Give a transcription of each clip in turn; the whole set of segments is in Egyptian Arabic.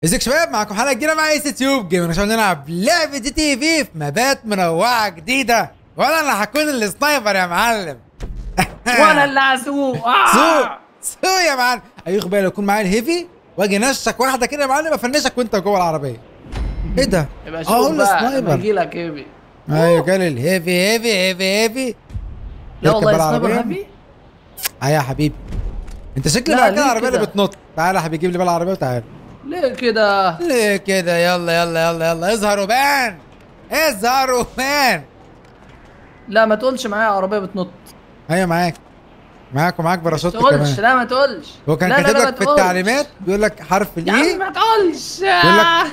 ازيك شباب معاكم حلقه جديده مع ايس تيوب جيمر عشان نلعب لعبه جي تي في في مبات منوعه جديده وانا اللي هكون السنايبر يا معلم وانا اللي هسوق سوق آه. سوق يا معلم ايوه بقى لو يكون معايا الهيفي واجي نشك واحده كده يا معلم افنشك وانت جوه العربيه ايه ده؟ يبقى اه شوف بقى لما السنايبر يجي لك هيفي ايوه جالي الهيفي هيفي هيفي هيفي لا يركب والله بقى سنايبر العربية. هيفي اه يا حبيبي انت شكلك لا، معاك ليه العربيه اللي كده؟ بتنط تعالى يا حبيبي جيب لي بقى العربيه وتعالى ليه كده ليه كده يلا يلا يلا يلا اظهر وبان اظهر وبان لا ما تقولش معايا عربيه بتنط ايوه معاك معاك ومعاك ما باراشوت تقولش كمان لا ما تقولش هو كان لا، لا، كاتب لا، ما لك في تقولش. التعليمات بيقول لك حرف يا عم الاي ما تقولش يقول لك-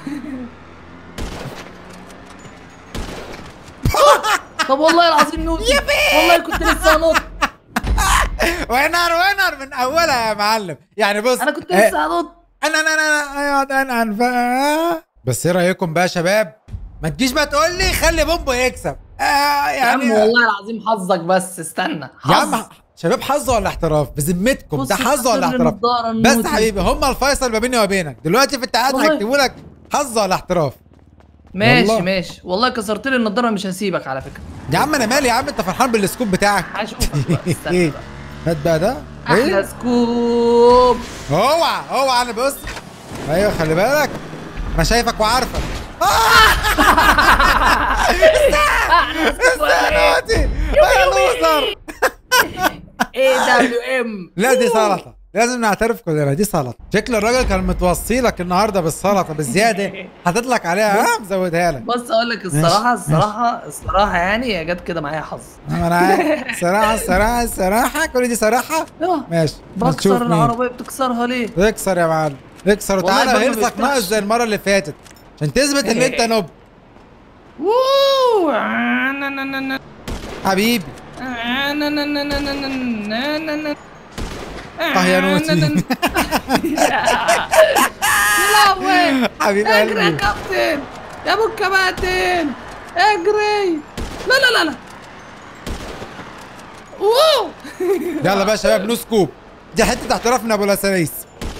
طب والله العظيم نوت والله كنت لسه هنط وينر وينر من اولها يا معلم يعني بص انا كنت آه، لسه هنط انا انا انا ايوه انا انا بقى بس ايه رايكم بقى يا شباب ما تجيش بقى تقول لي خلي بومبو يكسب آه يا عم يعني والله العظيم حظك بس استنى يا حظ. عم شباب حظ ولا احتراف بذمتكم بص ده حظ ولا خسر احتراف النضارة بس النوتي. حبيبي هم الفيصل ما بيني وما بينك دلوقتي في التعاد والله. هيكتبوا لك حظ ولا احتراف ماشي والله. ماشي والله كسرت لي النضاره مش هسيبك على فكره يا عم انا مالي يا عم انت فرحان بالسكوب بتاعك هشوفك بقى استنى ايه بقى. هات بقى ده احلى ايه سكوب اوعى اوعى انا بص ايوه خلي بالك انا شايفك وعارفك دلوقتي يا لوزر ايه دبليو ام لا دي سلطه لازم نعترف كلنا دي سلطه شكل الراجل كان متوصي لك النهارده بالسلطه بالزياده حاطط لك عليها ها مزودها لك بص اقول لك الصراحه ماشي، الصراحه الصراحه يعني هي جت كده معايا حظ انا عارف صراحه صراحه صراحه كل دي صراحه آه، ماشي هنشوف بكسر مين العربيه بتكسر ليه اكسر يا معلم اكسر والله وتعالى الباب ما هيرسك بيفتحش. ناقص زي المره اللي فاتت عشان تثبت ان انت نوب ووو آه، نا- نا- نا- نا. حبيبي آه، نا- نا- نا- نا- نا- نا- نا- نا- نا. اه يا نوتي. نا- نا- نا. يا لهوي حبيب اجري يا قلبي كابتن يا ابو الكباتن اجري لا لا لا لا اوه يلا بقى يا شباب نو سكوب دي حته احتراف من ابو لسانيس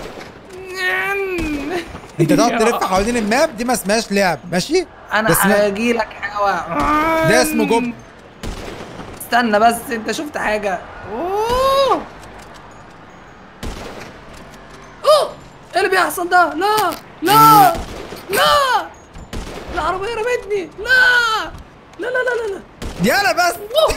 انت تقعد تلف حوالين الماب دي ما اسمهاش لعب ماشي ده انا اسمه- هجي لك حاجه ده اسمه جب استنى بس انت شفت حاجه اوه اوه ايه اللي بيحصل ده لا لا لا العربيه رمتني لا لا لا لا لا لا يلا بس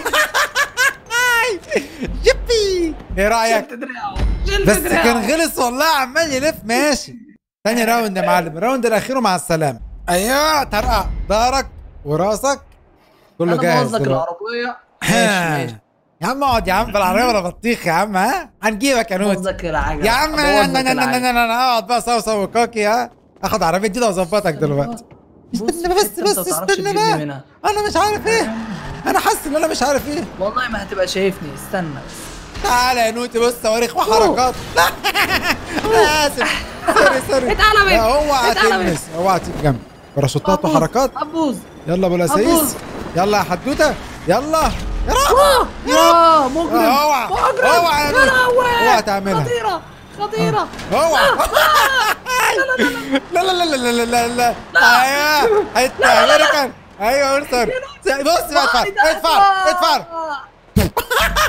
يبي ايه رايك شلت دراعه شلت بس دراعه. كان غلس والله عمال يلف ماشي تاني راوند يا معلم الراوند الاخير ومع السلامه ايوه طرقع ظهرك وراسك كله انا جاهز بوظ لك دلوقتي. العربيه ماشي ماشي يا عم اقعد يا عم في العربيه ولا بطيخ يا عم ها هنجيبك يا نوت بوظ لك العجله يا عم بوظ انا لك انا انا العجلة. انا انا اقعد بقى سوا سوا كوكي ها اخد عربيه جديده واظبطك دلوقتي بص استنى بس حتة بس انت ما تعرفش استنى تجيبني بقى منها. انا مش عارف ايه انا حاسس ان انا مش عارف ايه والله ما هتبقى شايفني استنى بس تعالى يا نوتي بص صواريخ وحركات لا انا اسف سوري سوري اتقلبت. لا اوعى اتقلبت. تلمس اوعى تيجي جنبي باراشوتات أبوظ، وحركات ابوظ يلا ابو لسيس أبوظ. يلا يا حدوته يلا يا رب آه، يا مجرم اوعى مجرم اوعى يا يا نوتي لهوي اوعى تعملها خطيره خطيره اوعى لا لا لا لا لا لا لا لا ايوه حته امريكان ايوه ارسل بص بقى اتفرج إيه ده؟ اتفرج اتفرج آه.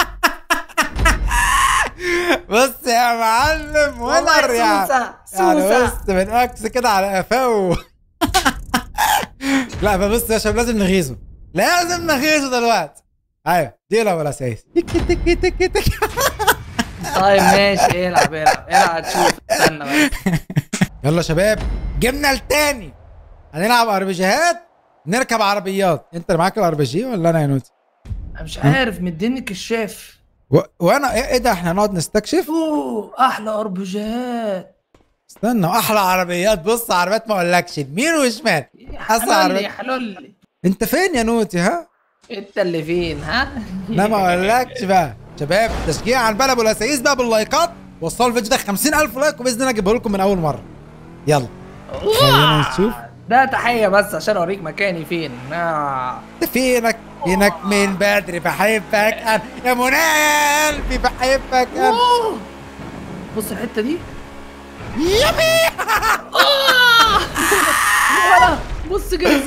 بص يا معلم والله ونر يا سوسة، يعني سوسة. بص من اكس كده على قفاه و... لا فبص يا شباب لازم نغيظه لازم نغيظه دلوقتي ايوه دي ولا اساس تك تك تك تك طيب ماشي العب العب العب تشوف استنى بس يلا يا شباب جبنا التاني هنلعب اربجيهات نركب عربيات انت اللي معاك الار بي جي ولا انا يا نوتي انا مش عارف مديني كشاف و... وانا ايه, إيه ده احنا هنقعد نستكشف اوه احلى اربجات استنى احلى عربيات بص عربيات ما اقولكش يمين وشمال أسرع حلولي عربيات. حلولي انت فين يا نوتي ها انت اللي فين ها لا ما اقولكش بقى شباب تشجيع على البلد ابو الاسايس بقى باللايكات وصلوا الفيديو ده 50000 لايك وباذن الله اجيبه لكم من اول مره يلا خلينا نشوف ده تحية بس عشان اوريك مكاني فين آه. انت فينك فينك من بدري بحبك انا يا منى يا قلبي بحبك انا أوه. بص الحتة دي يبي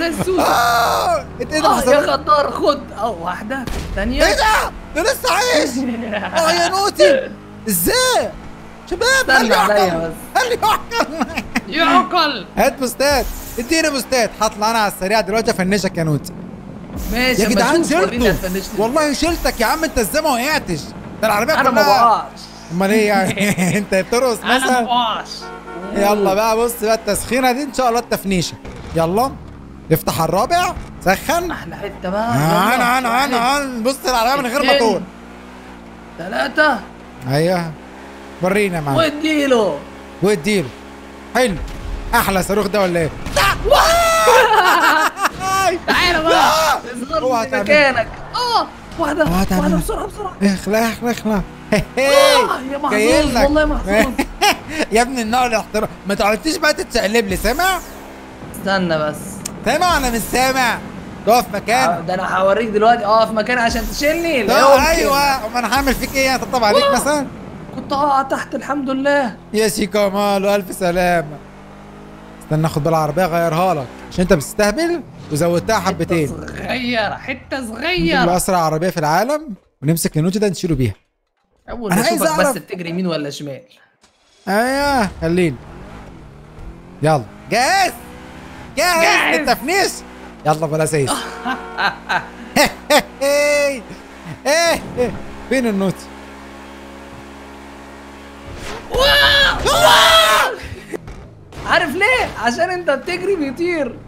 زي السوسه اه انت ايه ده اه يا حصل خطار خد اه واحده ثانيه ايه ده ده لسه عايش اه يا نوتي ازاي شباب استنى خلي عليا يعقل بس. خلي يعقل يعقل هات بوستات اديني بوستات هطلع انا على السريع دلوقتي افنشك يا نوتي ماشي يا أما جدعان أشوف وريني شلته هتفنشني. والله شلتك يا عم انت ازاي ما وقعتش ده العربيه انا ما كلها بقعش امال ايه يعني انت بترقص انا ما مثلا بقعش يلا بقى بص بقى التسخينه دي ان شاء الله التفنيشه يلا نفتح الرابع سخن احلى حته بقى عن عن عن عن بص العربيه من غير اتنين. موتور ثلاثة ايوه ورينا يا معلم واديله واديله حلو احلى صاروخ ده ولا ايه؟ تعالى بقى لا! اصغر اوعى من تعمل. مكانك اه واحدة اوعى تعمل. واحدة بسرعة بسرعة اخلع اخلع اخلع آه، يا محظوظ، جاي لك. والله محظوظ. يا ابني النوع الاحترام ما تقعدتيش بقى تتشقلب لي سامع؟ استنى بس سامع ولا مش سامع؟ تقف مكانك ده انا هوريك دلوقتي اقف مكاني عشان تشيلني لا لا يمكن. ايوه ما انا هعمل فيك ايه يعني طبطب عليك مثلا كنت اقع تحت الحمد لله يا شي كمال والف سلامه استنى اخد بالعربيه اغيرها لك عشان انت بتستهبل وزودتها حبتين حتة صغيرة حتة نجيب صغيرة اسرع عربيه في العالم ونمسك النوتي ده نشيله بيها اول أنا ما عايز اشوفك بس أعرف. بتجري يمين ولا شمال ايوه خليني يلا جاهز جاهز جاهز. للتفنيش يلا بلا سيس ايه ايه فين النوتي عارف ليه؟ عشان انت بتجري بيطير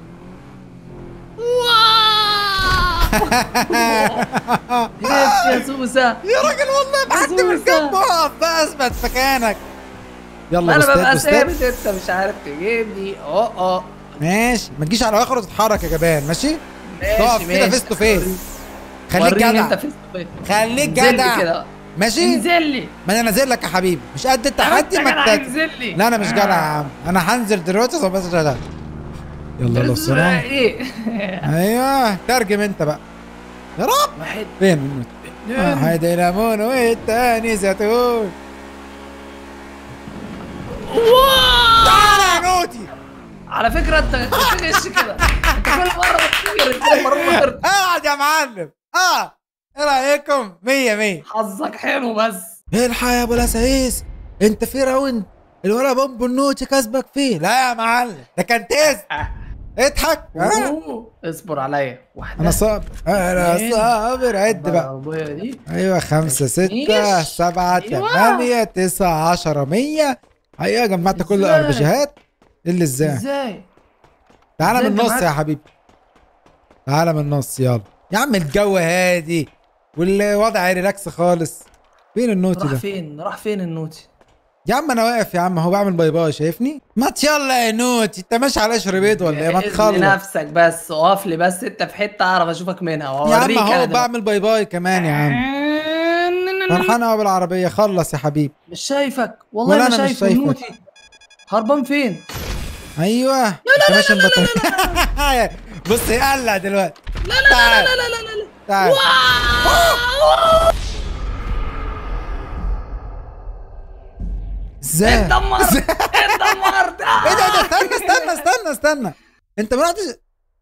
جبت يا سوسة يا راجل والله ما حد من سوسة. جنبه اقف بقى اثبت في مكانك يلا انا بوستات ببقى بوستات ثابت انت مش عارف تجيبني اه اه ماشي ما تجيش على اخر وتتحرك يا جبان ماشي ماشي تقف كده ماشي فيس تو فيس خليك وريني انت جدع فيس تو فيس خليك انزل لي جدع كده ماشي انزل لي ما انا نازل لك يا حبيبي مش قد التحدي انت ما جدع، تت- انزل لي لا انا مش جدع يا عم انا هنزل دلوقتي عشان بس جدع يلا يلا بسرعه ايه ايوه ترجم انت بقى يا رب واحد فين النوت واحد ليمون والتاني زيتون تعالى يا نوتي على فكرة انت بتغش كده انت كل مرة بتطير كل مرة بتطير اقعد يا معلم اه ايه رايكم مية مية حظك حلو بس الحق يا ابو الاسايس انت في راوند الولا بومبو النوتي كسبك فيه لا يا معلم ده كان تيست اضحك ها أوه. اصبر عليا واحدة انا صابر انا اتنين. صابر عد بقى العربية دي ايوه خمسة ستة ماشي. سبعة أيوة. ثمانية تسعة عشرة مية ايوه جمعت كل إزاي؟ الاربجيهات إيه اللي ازاي ازاي؟ تعالى إزاي من أنت النص معاك؟ يا حبيبي تعالى من النص يلا يا عم الجو هادي والوضع ريلاكس خالص فين النوتي راح ده فين؟ راح فين النوتي؟ يا عم انا واقف يا عم هو بعمل باي باي شايفني ما يلا يا نوتي انت ماشي على قشر بيض ولا ايه ما إذن تخلص نفسك بس اقف لي بس انت في حتة اعرف اشوفك منها يا واوريك عم انا هو دلوقتي. بعمل باي باي كمان يا عم فرحان قوي بالعربيه خلص يا حبيبي مش شايفك والله ولا ما أنا مش شايف شايفك. النوتي هربان فين؟ ايوه لا لا لا لا لا لا بص يقلع دلوقتي لا لا لا لا لا لا لا تعال ازاي اتدمرت اتدمرت ايه ده ده استنى استنى استنى استنى انت ما رحتش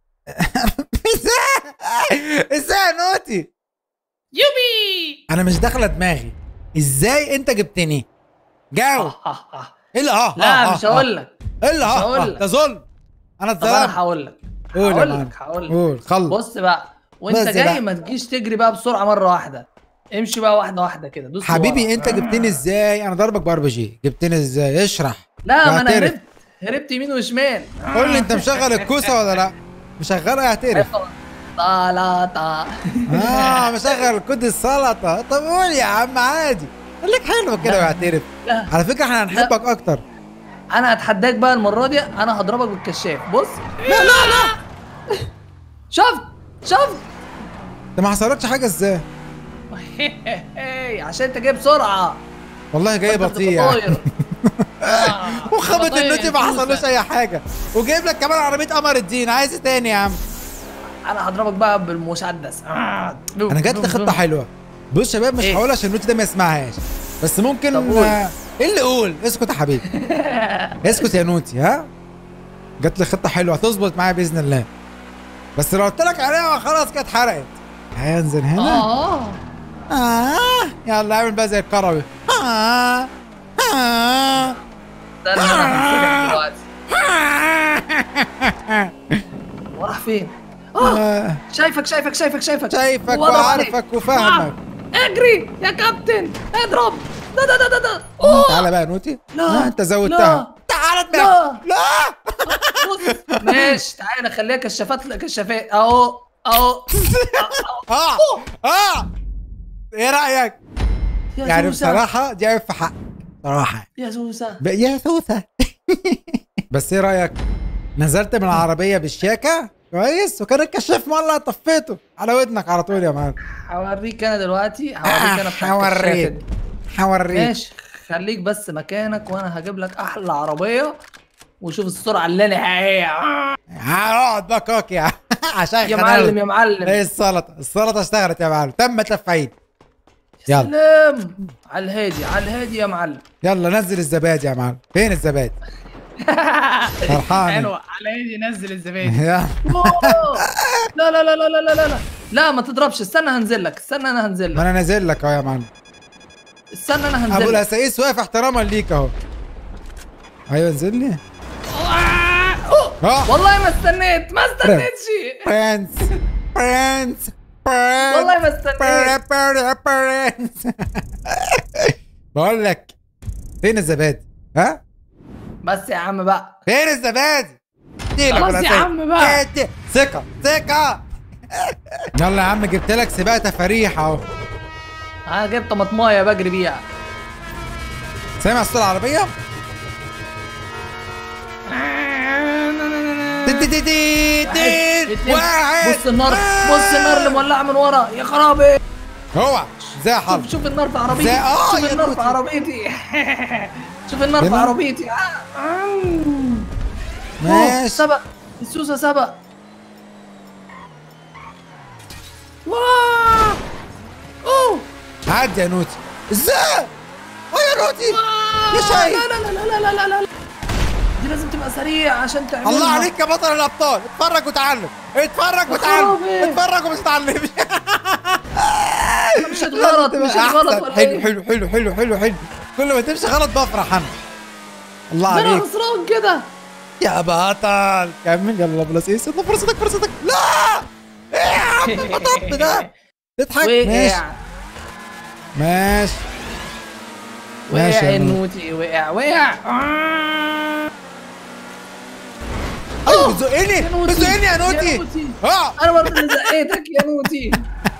ازاي ازاي يا نوتي يوبي انا مش داخله دماغي ازاي انت جبتني جاوب ايه اللي اه لا آه، مش آه، هقول لك ايه اللي مش اه هقول آه، لك. ده ظلم انا طب انا اتظلمت هقول لك قول يا هقول معلم. لك هقول لك قول خلص بص بقى وانت بس جاي بقى. ما تجيش تجري بقى بسرعه مره واحده امشي بقى واحده واحده كده دوس حبيبي لورا. انت جبتني ازاي انا ضربك بار جي جبتني ازاي اشرح لا ما انا واعترف. هربت هربت يمين وشمال قول لي انت مشغل الكوسه ولا لا مشغلها اعترف طلاطة اه مشغل كود السلطه طب قول يا عم عادي خليك حلو كده لا. واعترف لا على فكره احنا هنحبك اكتر انا هتحداك بقى المره دي انا هضربك بالكشاف بص لا لا لا شفت شفت انت ما حصلكش حاجه ازاي عشان انت جاي بسرعه والله جاي أنت بطيء بتبقى يعني. طاير. آه، وخبط بطيء النوتي ما فلوسك. حصلوش اي حاجه وجايب لك كمان عربيه قمر الدين عايز ايه تاني يا عم انا هضربك بقى بالمسدس آه. انا جات لي خطه حلوه بص يا شباب مش إيه؟ هقول عشان النوتي ده ما يسمعهاش بس ممكن طب قول. آه، ايه اللي قول اسكت يا حبيبي اسكت يا نوتي ها جات لي خطه حلوه هتظبط معايا باذن الله بس لو قلت لك عليها خلاص كانت اتحرقت هينزل هنا اه آه. يلا اعمل بقى زي الكروي آه. آه. استنى انا هنسلك دلوقتي وراح فين؟ اه آه. شايفك شايفك شايفك شايفك شايفك وأضرب وعارفك عليك. وفاهمك آه، اجري يا كابتن اضرب ده ده ده ده ده آه، أوه. تعالى بقى يا نوتي لا. آه، انت زودتها لا. تعالى لا. ادمع لا بص ماشي تعالى نخليها كشافات كشافات اهو اهو اه اه ايه رايك يا يعني سوسة. بصراحه دي عيب في حق صراحه يا سوسه ب- يا سوسه بس ايه رايك نزلت من العربيه بالشياكه كويس وكان الكشاف مولع طفيته على ودنك على طول يا معلم هوريك انا دلوقتي هوريك انا بتاع هوريك الكشافة دي. هوريك ماشي خليك بس مكانك وانا هجيب لك احلى عربيه وشوف السرعه اللانهائيه هقعد بقى كوك يا عشان يا خنقت. معلم يا معلم ايه السلطه السلطه اشتغلت يا معلم تم تفعيل يلا سلام على الهادي على الهادي يا معلم يلا نزل الزبادي يا معلم فين الزبادي فرحان حلو على الهادي نزل الزبادي يا أوه. لا لا لا لا لا لا لا لا لا ما تضربش استنى هنزل لك استنى انا هنزل ما لك انا نازل لك اهو يا معلم استنى انا ابو هنزل لك الاسايس واقف احتراما ليك اهو ايوه انزل لي أوه. اه والله ما استنيت ما استنيتش برنس برنس برنس والله ما استنيت برنس بقول لك فين الزبادي ها بس يا عم بقى فين الزبادي اديلك خلاص ولا يا سيب. عم بقى. ادي. ثقة ثقة يلا يا عم جبت لك سباق تفاريح اهو انا جبت طماطمايه بجري بيها سامع صوت العربية؟ دي دي دي دي دي اتنين. واحد بص النار بص النار اللي مولعه من ورا يا خرابي هو زي حرب شوف شوف النار في عربيتي زي- آه شوف يا النار في نوتي. عربيتي شوف النار في هنا؟ عربيتي آه. آم. أوه، ماشي سبق السوسه سبق واه اوه عدي يا نوتي ازاي؟ اه يا نوتي يا آه، شاي لا لا لا لا لا لا لا دي لازم تبقى سريع عشان تعملها الله عليك يا بطل الابطال اتفرج وتعلم اتفرج وتعلم خرابي. اتفرج وما تتعلمش مشيت غلط تبقى مشيت غلط أحسن. ولا حلو إيه؟ حلو حلو حلو حلو حلو كل ما تمشي غلط بفرح انا الله ده انا عليك خسران كده يا بطل كمل يلا بلاس ايه سيبنا فرصتك فرصتك لا ايه يا عم المطب ده تضحك ماشي وقع ماشي ماشي وقع يا نور. النوتي وقع وقع آه. ايوه بتزقني يا نوتي. بتزقني يا يا نوتي نوتي. اه انا برضه اللي زقيتك يا نوتي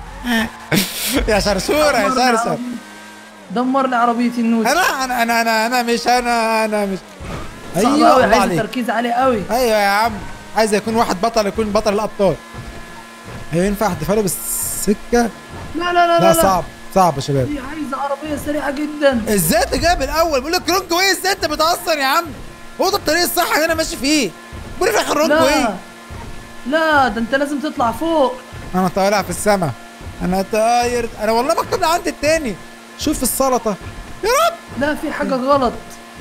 يا شرشوره يا دمر لي شرشر عربيتي. دمر لي عربيتي النوتي انا انا انا انا انا مش انا انا مش صعب ايوه قوي الله عايز عليك تركيز عالي قوي ايوه يا عم عايز يكون واحد بطل يكون بطل الابطال ايوه ينفع احتفاله بالسكه لا لا لا لا لا صعب صعب يا شباب دي عايزه عربيه سريعه جدا ازاي تجاب الاول بقول لك رونج واي ازاي انت بتهزر يا عم هو ده الطريق الصح اللي انا ماشي فيه بقول لك رونج لا واي لا ده انت لازم تطلع فوق انا طالع في السما انا طاير انا والله مكتوب لي عندي التاني شوف السلطه يا رب لا في حاجه غلط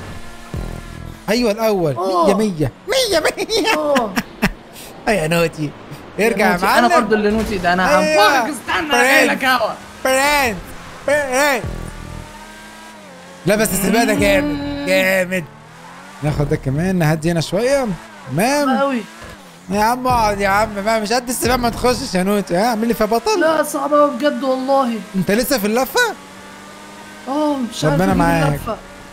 ايوه الاول أوه. 100 100 100 100 اه يا نوتي ارجع يا نوتي، معلم انا برضه اللي نوتي ده انا أيوة. هنفخك استنى انا جاي لك هوا برنس برنس لا بس السباق ده جامد جامد ناخد ده كمان نهدي هنا شويه تمام قوي يا عم اقعد يا عم بقى مش قد السباق ما تخشش يا نوتي ها اعمل لي فيها بطل لا صعب قوي بجد والله انت لسه في اللفه اه مش عارف ربنا أجيب معاك. اللفة.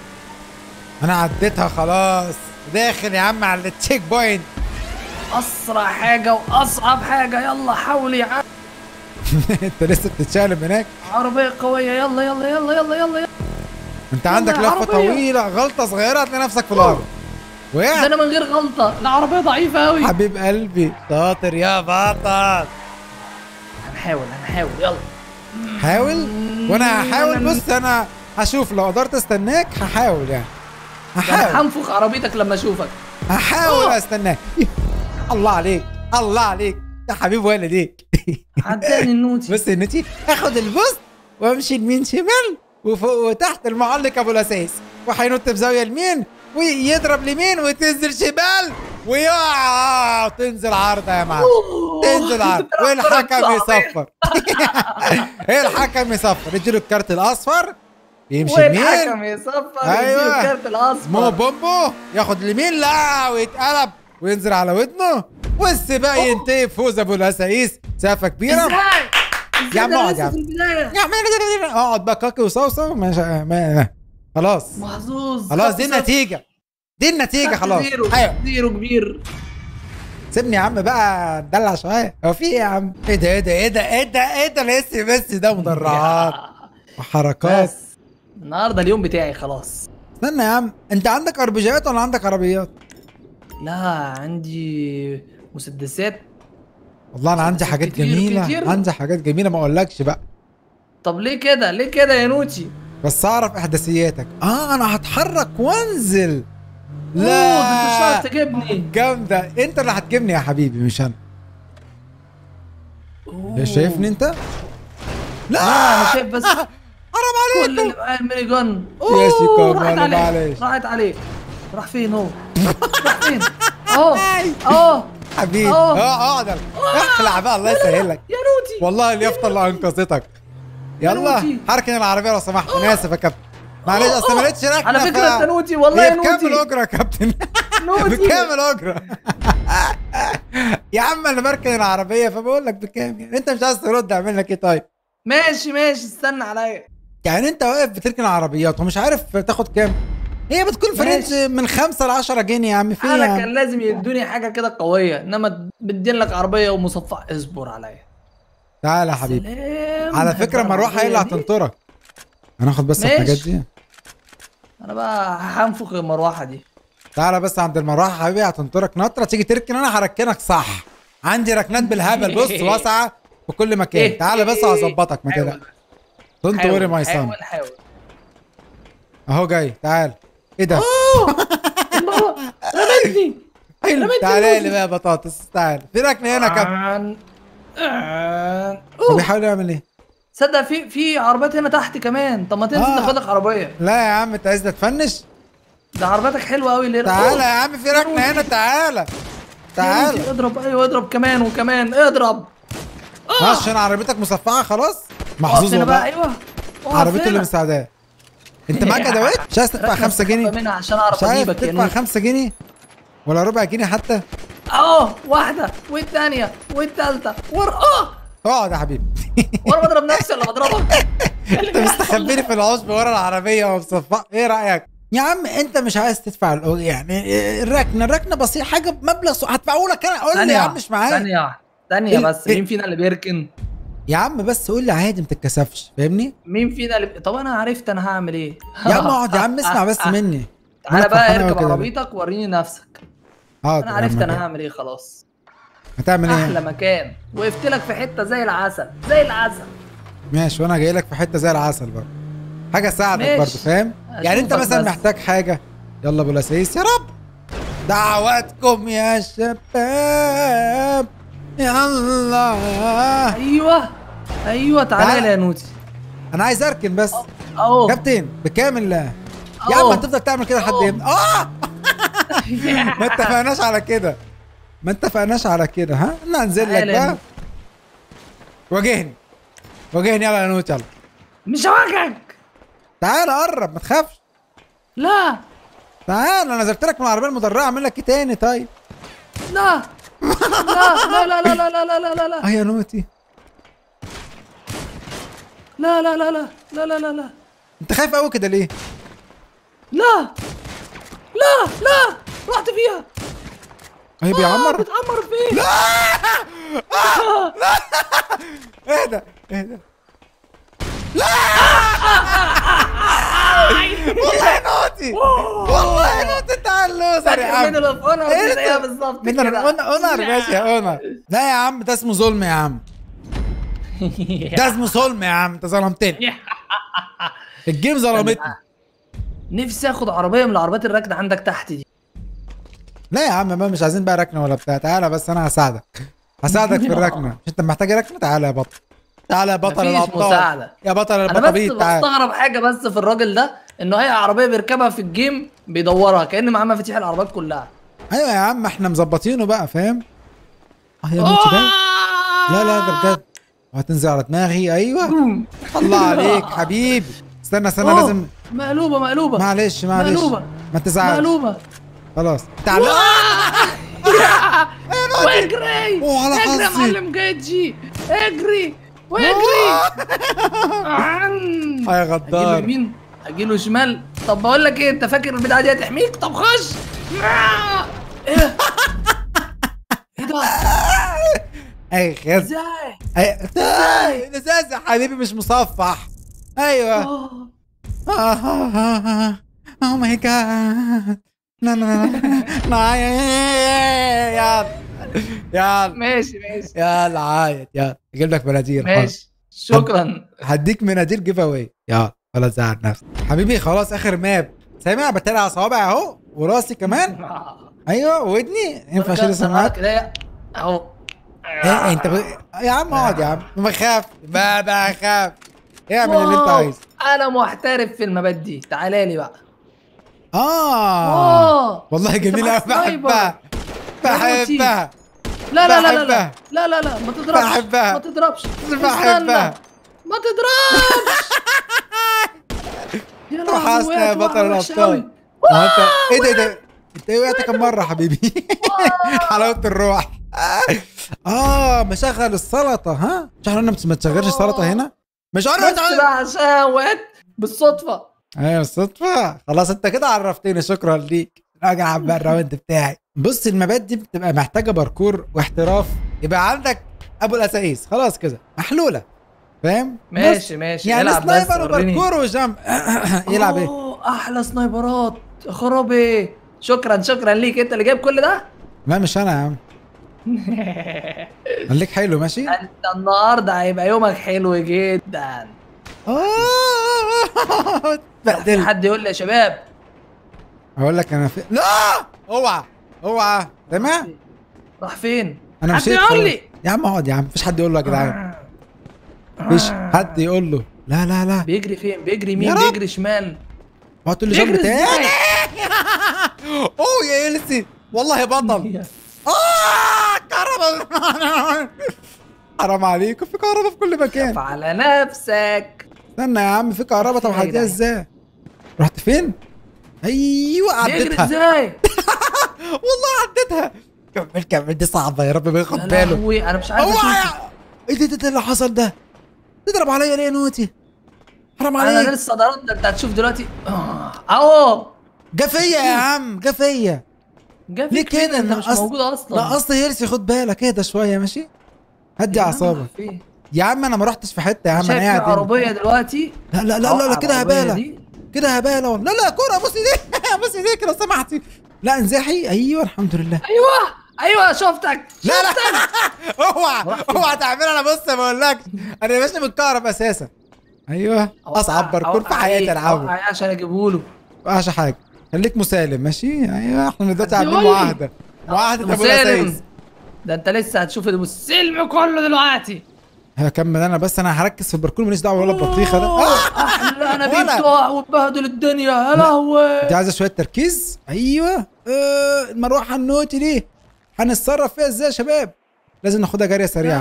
انا عديتها خلاص داخل يا عم على التشيك بوينت اسرع حاجه واصعب حاجه يلا حاول يا عم انت لسه بتتشقلب هناك عربيه قويه يلا يلا يلا يلا يلا, يلا. انت عندك يا لفه عربية. طويله غلطه صغيره هتلاقي نفسك في الارض ده وقعت انا من غير غلطه العربيه ضعيفه قوي حبيب قلبي شاطر يا بطل هنحاول هنحاول يلا حاول وانا هحاول بص انا هشوف لو قدرت استناك هحاول يعني ده هحاول انا هنفخ عربيتك لما اشوفك هحاول أوه. استناك الله عليك الله عليك يا حبيب والديك عداني النوتي بص يا نتي اخد البوست وامشي يمين شمال وفوق وتحت المعلق ابو الاساس وهينط بزاويه يمين ويضرب اليمين وتنزل شمال ويقع تنزل عارضه يا معلم أوه. تنزل عرض بتلعب والحكم كرة يصفر الحكم يصفر يديله الكارت الاصفر يمشي والحكم يمين يصفر أيوة. يديله الكارت مو الاصفر بومبو ياخد اليمين لا ويتقلب وينزل على ودنه والسباق ينتهي بفوز ابو الاسايس سافه كبيره ازاي؟ يا عم ازاي اقعد ده يا لسه عم. في البداية يا عم اقعد بقى كاكي وصوصه مش ما خلاص محظوظ خلاص دي خمسة النتيجه دي النتيجه خمسة خلاص زيرو ايوه زيرو كبير سيبني يا عم بقى ندلع شويه هو في ايه يا عم ايه ده ايه ده ايه ده ايه ده ايه ده لسه بس ده مدرعات وحركات بس النهارده اليوم بتاعي خلاص استنى يا عم انت عندك اربجيات ولا عندك عربيات لا عندي مسدسات والله انا عندي مسدسات حاجات كتير جميله كتير. عندي حاجات جميله ما اقولكش بقى طب ليه كده ليه كده يا نوتي بس اعرف احداثياتك اه انا هتحرك وانزل اوه ده انت مش لا هتعرف تجيبني جامده انت اللي هتجيبني يا حبيبي مش انا أوه. شايفني انت لا لا انا شايف بس حرام كل عليك اللي معاه الميني جن يا سي أوه، كمان، راحت عليه معلش. راحت عليه راح فين هو راح فين اهو اهو حبيبي أوه. اه اقعد اخلع بقى الله يسهلك يا نوتي والله اليافطه اللي انقذتك يلا نوتي. حركن العربيه لو سمحت انا اسف يا كابتن معلش اصل ما لقيتش ركنه على فكره ف- انت نوتي والله هي يا بكام نوتي الاجره يا كابتن نوتي بكام الاجره يا عم انا بركن العربيه فبقول لك بكام يعني انت مش عايز ترد اعمل لك ايه طيب ماشي ماشي استنى عليا يعني انت واقف بتركن العربيات ومش عارف تاخد كام هي بتكون في رينج ماشي. من 5 ل 10 جنيه يا عم في انا يا عم كان لازم يدوني حاجه كده قويه انما بدين لك عربيه ومصفح اصبر عليا تعالى يا حبيبي سلام على فكره هبقى مروحه هي اللي العربية دي. هتنطرك هناخد بس ماشي. الحاجات دي انا بقى هنفخ المروحه دي تعالى بس عند المروحه يا حبيبي هتنطرك نطره تيجي تركن انا هركنك صح عندي ركنات بالهبل بص واسعه في كل مكان تعالى بس هظبطك ما حاول. تقلقش دونت حاول، وري ماي سان حاول حاول اهو جاي تعال ايه ده الله رمتني حلو رميت تعالى النوز. لي بقى يا بطاطس تعال في ركنه هنا كام عن- عن- هو أوه. بيحاول يعمل ايه صدق في في عربيات هنا تحت كمان طب ما تنزل آه. تاخد لك عربيه لا يا عم انت عايز تفنش ده عربيتك حلوه قوي اللي تعالى يا عم في ركنه هنا تعالى تعالى تعالى اضرب ايوه اضرب كمان وكمان اضرب عشان عربيتك مصفعه خلاص اقف محظوظ هنا بقى والله ايوه اقف عربيته اللي هنا. مساعداه انت معاك ادوات مش عايز تدفع ركنة 5 استخبى جنيه منها عشان اعرف مش عايز اجيبك يا تدفع نور 5 جنيه ولا ربع جنيه حتى اهو واحده والثانيه والثالثه ور اه اقعد يا حبيبي وانا بضرب نفسي ولا بضربك انت مستخبيني في العشب ورا العربيه ومصفى ايه رايك يا عم انت مش عايز تدفع الأو- يعني الركنه الركنه بسيطه حاجه بمبلغ ص- هدفعه لك انا قول لي يا عم مش معايا ثانيه واحده ثانيه ال- بس ال- مين فينا اللي بيركن يا عم بس قول لي عادي ما تتكسفش فاهمني مين فينا اللي طب انا عرفت انا هعمل ايه يا عم اقعد يا عم اسمع بس مني تعالى مالك بقى فرحان أوي اركب كده ليه؟ عربيتك وريني نفسك حاضر انا يا عرفت عم انا كده. هعمل ايه خلاص هتعمل احلى ايه مكان وقفت لك في حته زي العسل زي العسل ماشي وانا جاي لك في حته زي العسل برضه حاجه تساعدك ماشي. برضه فاهم يعني انت أشوفك مثلا بس. محتاج حاجه يلا ابو لسيس يا رب دعواتكم يا شباب يا الله ايوه ايوه تعالى تعالى. لي يا نوتي انا عايز اركن بس اهو كابتن بكام الله يا أوه. عم هتفضل تعمل كده لحد أوه. امتى اه ما اتفقناش على كده ما اتفقناش على كده ها انا هنزل لك تعالى يا بقى نوت. واجهني واجهني يلا يا نوت يلا مش هواجهك تعال قرب ما تخافش لا تعال انا نزلت لك من العربيه المدرعه اعمل لك ايه تاني طيب لا لا لا لا لا لا لا لا لا لا اه يا نوتي لا لا لا لا لا لا لا لا انت خايف قوي كده ليه لا لا لا رحت فيها اهي آه، بيعمر بتعمر فين اهدى اهدى لا والله يا نوتي والله يا نوتي انت اللوزر يا فاكر مين عم اللي في اونر إيه زيها ده؟ بالظبط مين كده اونر اونر ماشي يا اونر لا يا عم ده اسمه ظلم يا عم ده اسمه ظلم يا عم انت ظلمتني الجيم ظلمتني نفسي اخد عربيه من العربيات الراكنه عندك تحت دي لا يا عم ما مش عايزين بقى ركنه ولا بتاع تعالى بس انا هساعدك هساعدك في الركنه مش انت محتاج ركنه تعالى يا بطل تعالى يا بطل مفيش الابطال مساعدة. يا بطل انا بس البطابيط تعالى بستغرب حاجه بس في الراجل ده انه اي عربيه بيركبها في الجيم بيدورها كان معاه مفاتيح العربيات كلها ايوه يا عم احنا مظبطينه بقى فاهم اه يا نوتي ده لا لا ده بجد وهتنزل على دماغي ايوه بوم. الله عليك حبيبي استنى استنى أوه. لازم مقلوبه مقلوبه معلش معلش مقلوبه ما تزعلش مقلوبه خلاص تعال واجري أوه، على اجري يا حظي. معلم جيجي اجري واجري عن. يا اجيله غدار يمين اجيله شمال طب بقول لك ايه انت فاكر البتاعه دي هتحميك طب خش آه. ايه ده؟ ايه ده اي خز ازاي اي ازاز يا حبيبي مش مصفح ايوه آه. اوه ماي جاد لا لا لا لا يلا يلا ماشي ماشي يلا عايد يلا اجيب لك مناديل حاضر. ماشي شكرا هديك مناديل جيف اواي يلا ولا تزعل نفسك حبيبي خلاص اخر ماب سامع بتابع على صوابعي اهو وراسي كمان ايوه ودني ينفع اشيل سماعات كده اهو ايه انت ب... يا عم اقعد يا عم ما بخاف ما بخاف اعمل اللي انت واو، عايزه انا محترف في المبات دي تعالى لي بقى اه واو. والله جميله معاك أوي، بحبها سنايبر. بحبها لا لا لا لا بحبها. لا لا لا لا ما تضربش بحبها. ما تضربش بحبها. استنى. ما تضربش يا روح لهوي، أصل يا وقعت بطل وقعة وحشة الأبطال. أوي. هو انت ايه ده ايه ده انت ايه وقعت كم مره حبيبي حلاوه الروح اه مشغل السلطه ها مش احنا قلنا ما تشغلش سلطه هنا مش بس قلنا بقى عشان وقعت بالصدفة ايوه الصدفه خلاص انت كده عرفتني شكرا ليك راجع على بقى الراوند بتاعي بص المبات دي بتبقى محتاجه باركور واحتراف يبقى عندك ابو الاسايس خلاص كده محلوله فاهم ماشي ماشي يعني العب بس سنايبر وريني. وباركور وجمب يلعب ايه أوه، احلى سنايبرات يا خرابي شكرا شكرا ليك انت اللي جايب كل ده لا مش انا يا عم خليك حلو ماشي انت النهارده هيبقى يومك حلو جدا آه، في بهدل حد يقول لي يا شباب هقول لك انا في لا اوعى اوعى سامع راح فين انا حد مشيت يقول خلاص. لي يا عم اقعد يا عم مفيش حد يقول له يا جدعان مفيش حد يقول له لا لا لا بيجري فين بيجري يا يمين رب. بيجري شمال اوعى تقول لي جنب بيجري تاني ازاي اوه يا إلسي والله بطل اه كهرباء حرام عليكم في كهرباء في كل مكان على نفسك استنى يا عم في كهرباء طب يا هعديها جدعان. ازاي رحت فين ايوه بيجري عديتها ازاي والله عديتها كمل كمل دي صعبه يا رب ما ياخد يا باله لهوي انا مش عارف اوعى اشوف يا- ايه ده- ده ده اللي حصل ده تضرب عليا ليه يا نوتي حرام انا عليك لسه ضربت انت هتشوف دلوقتي آه، اهو جا فيا يا عم جا فيا جا ليه فيك فين؟ كده؟ انت أنا مش أصل- موجود اصلا لا اصل هيرسي خد بالك اهدى شويه ماشي هدي يا عم اعصابك فين؟ يا عم انا ما رحتش في حته يا عم انا شايف في قاعد هنا. عربيه دلوقتي لا لا لا أهو لا, لا كده العربية هباله دي. كده هباله والله. لا لا كوره بص ايديك بص ايديك لو سمحتي لا انزحي ايوه الحمد لله ايوه ايوه شفتك لا لا اوعى اوعى تعملها انا بص ما بقولكش انا ماشي متكهرب اساسا ايوه اصعب باركور في حياتي العبه العبه عشان اجيبه له مفيهاش حاجه خليك مسالم ماشي ايوه احنا دلوقتي عاملين يقول لي. معاهده معاهده ابو الاساس مسالم ده انت لسه هتشوف السلم كله دلوقتي هكمل انا بس انا هركز في الباركور ماليش دعوه ولا البطيخه ده آه! احلى انا ولا. بيتوع وبهدل الدنيا يا لهوي دي عايزه شويه تركيز ايوه آه المروحه النوتي دي هنتصرف فيها ازاي يا شباب لازم ناخدها جاريه سريعه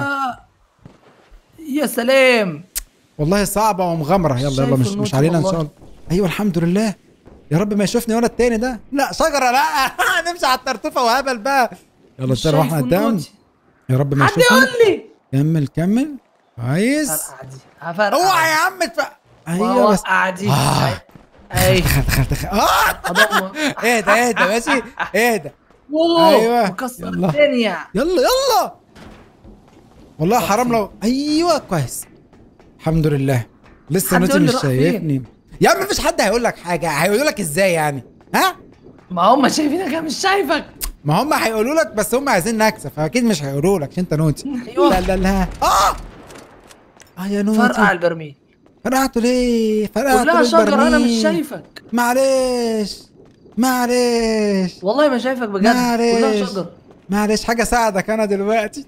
يا- يا سلام والله صعبه ومغامره يلا يلا شايف مش مش النوتي علينا ان شاء والله. الله ايوه الحمد لله يا رب ما يشوفني وانا التاني ده لا شجره لا نمشي على الترتفه وهبل بقى يلا مش نشتغل واحنا شايف قدام النوتي. يا رب ما حد يقول يشوفني لي كمل كمل كويس فرقع دي هفرقع اوعى يا عم اتف... ايوه بس وقع دي آه. اي دخل دخل دخل اه أضمه. اهدى اهدى ماشي اهدى واو أيوة. مكسر يلا. الدنيا يلا يلا والله حرام لو ايوه كويس الحمد لله لسه حد نوتي يقول لي مش راح فين؟ شايفني يا عم مفيش حد هيقول لك حاجه هيقولوا لك ازاي يعني ها ما هم شايفينك انا مش شايفك ما هم هيقولوا لك بس هم عايزين نكسب فاكيد مش هيقولوا لك عشان انت نوتي أيوة. لا لا لا اه اه يا نوتي فرقع البرميل فرقعته ليه فرقعته كلها ليه شجر انا مش البرميل؟ شايفك معلش معلش والله ما شايفك بجد كلها معلش شجر معلش حاجه اساعدك انا دلوقتي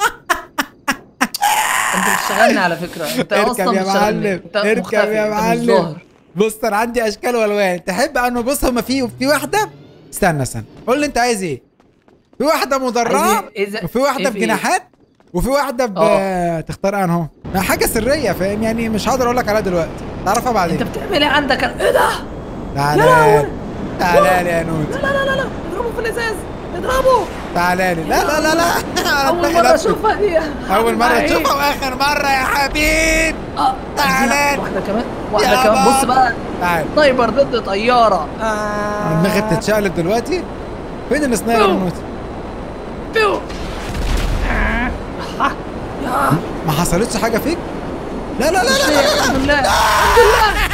انت بتشتغلني على فكره انت اركب اصلا يا بتشتغلني. معلم انت اركب مختفي، يا انت مش معلم ظاهر. بص انا عندي اشكال والوان تحب انه بص هما في في واحده استنى استنى قول لي انت عايز ايه في واحده مدرعه عايز ايه؟ إيه ز- وفي واحده ايه في ايه؟ بجناحات وفي واحده ب... تختار انهو حاجه سريه فاهم يعني مش هقدر اقول لك عليها دلوقتي تعرفها انت بعدين بتعمل ايه عندك ايه ده تعالى لهوي. لي تعالى لي يا نوت لا لا لا لا اضربه في الازاز اضربه تعالى لي لا لا لا لا أنا اول داخل مره أسكت. اشوفها دي اول مره عيب. تشوفها واخر مره يا حبيب اه تعالى. واحده كمان واحده يا كمان بص بابا. بقى تعال سنايبر ضد طياره آه. دماغي بتتشقلب دلوقتي فين السنايبر يا أوه. نوت بيو آه. آه. يا ما حصلتش حاجه فيك لا لا لا لا, لا. الحمد لله الحمد لله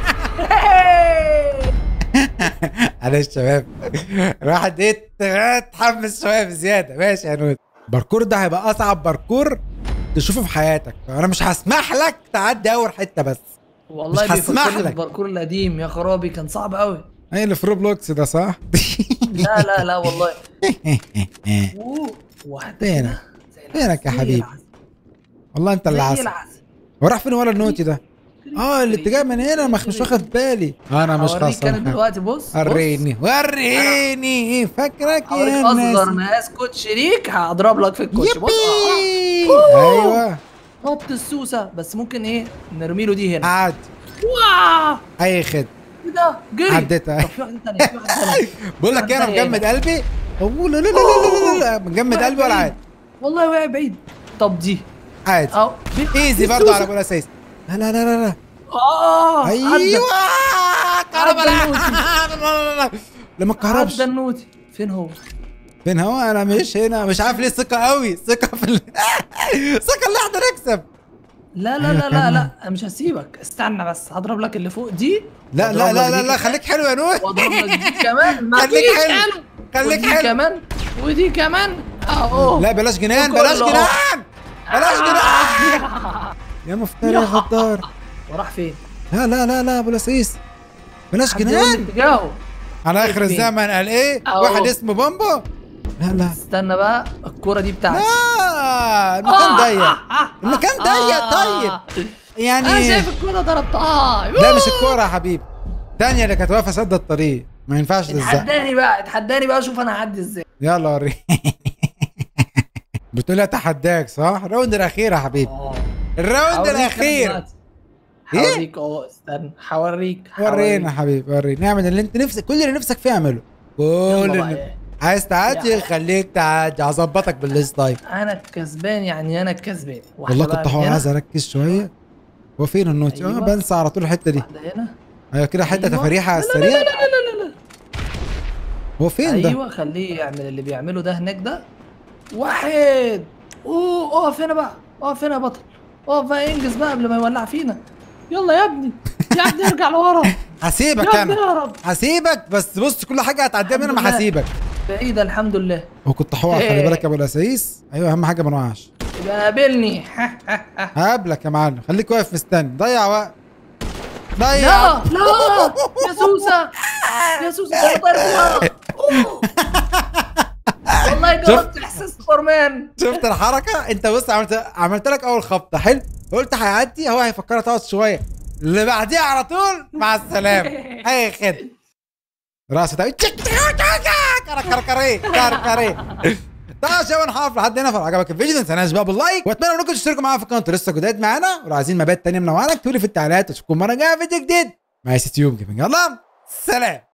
هي. معلش يا شباب الواحد ايه اتحمس شويه بزياده ماشي يا نوت الباركور ده هيبقى اصعب باركور تشوفه في حياتك فانا مش هسمح لك تعدي اول حته بس والله مش هسمح بيفكرني لك. بالباركور القديم يا خرابي كان صعب قوي ايه اللي في روبلوكس ده صح؟ لا لا لا والله أوه، واحده فينك؟ كده زي فينك يا زي حبيبي؟ العسل. والله انت اللي زي عسل العسل. هو راح فين ورا النوتي ده؟ اه الاتجاه من هنا ما مش واخد بالي انا مش هوريك انا خسران دلوقتي بص بص. وريني وريني فاكرك هوريك يا اصغر ناس مقاس كوتش ليك هضرب لك في الكوتش بص آه، يبي أوه. ايوه حط السوسه بس ممكن ايه نرمي له دي هنا عاد واو اي خد ايه ده جري عديتها. طب في واحده ثانيه في واحده ثانيه بقول لك ايه انا عدها مجمد قلبي أوه، لا لا لا لا لا لا مجمد قلبي ولا عادي والله وقع بعيد طب دي عادي اهو ايزي برضه على ابو الاساس لا لا لا لا لا اه ايوه كهرباء عدى لا لا لا لا لما تكهربش عدى النوتي فين هو؟ فين هو انا مش هنا مش عارف ليه ثقه قوي ثقه في ال... ثقه اللي احنا نكسب لا لا لا لا لا أنا مش هسيبك استنى بس هضرب لك اللي فوق دي لا لا لا لا لا خليك حلو يا نور واضرب لك دي كمان ما خليك فيش حلو. حلو خليك ودي حلو. كمان ودي كمان اهو لا بلاش جنان وكله. بلاش جنان بلاش جنان يا مفتري يا غدار وراح فين؟ لا لا لا لا ابو لسيس بلاش حد يقول لي جنان اتجاهه على اخر فين؟ الزمن قال ايه أهو. واحد اسمه بومبو لا لا استنى بقى الكوره دي بتاعتي لا المكان ضيق المكان ضيق طيب انا يعني شايف الكوره ضربتها لا مش الكوره يا حبيبي الثانيه اللي كانت واقفه سد الطريق ما ينفعش تزق اتحداني بقى اتحداني بقى اشوف انا هعدي ازاي يلا وري بتقول لي اتحداك صح الراوند الاخير يا حبيبي اه الراوند هوريك أنا الاخير دلوقتي. إيه؟ هوريك اهو استنى هوريك ورينا يا حبيبي ورينا نعمل اللي انت نفسك كل اللي نفسك فيه اعمله كل يلا اللي بقى. عايز تعدي يا. خليك تعدي هظبطك بالستايل انا الكسبان يعني انا الكسبان واحدة والله بقى كنت من هنا، عايز اركز شويه هو فين النوتي اه أيوة. بنسى على طول الحته دي واحده هنا ايوه كده حته أيوة. تفريحه على لا لا السريع لا لا لا لا لا هو فين ده ايوه خليه يعمل اللي بيعمله ده هناك ده واحد اوه اقف هنا بقى اقف هنا يا بطل اقف بقى انجز بقى قبل ما يولع فينا يلا يا ابني يا ابني ارجع لورا هسيبك يا ابني انا اهرب هسيبك بس بص كل حاجه هتعديها من هنا ما الحمد لله. هسيبك بعيد الحمد لله وكنت حوار خلي بالك يا ابو الاسايس ايوه اهم حاجه ما نوقعش يبقى قابلني هقابلك يا معلم خليك واقف مستني ضيع وقت ضيع لا وقت. لا يا سوسه يا سوسه انا طاير فوقها. أوه. والله جربت احساس سوبرمان شفت الحركه انت بص عملت عملت لك اول خبطه حلو قلت هيعدي هو هيفكرها تقعد شويه اللي بعديها على طول مع السلامه اي خد راسه ده تشك تشك كر كر كري كر كري طيب يا شباب نحافظ لحد هنا فلو عجبك الفيديو ما تنساش بقى باللايك واتمنى انكم تشتركوا معانا في القناه انتوا لسه جداد معانا ولو عايزين مبات تانية منوعه اكتبوا لي في التعليقات واشوفكم مره جايه في فيديو جديد مع سي تيوب جيمنج يلا سلام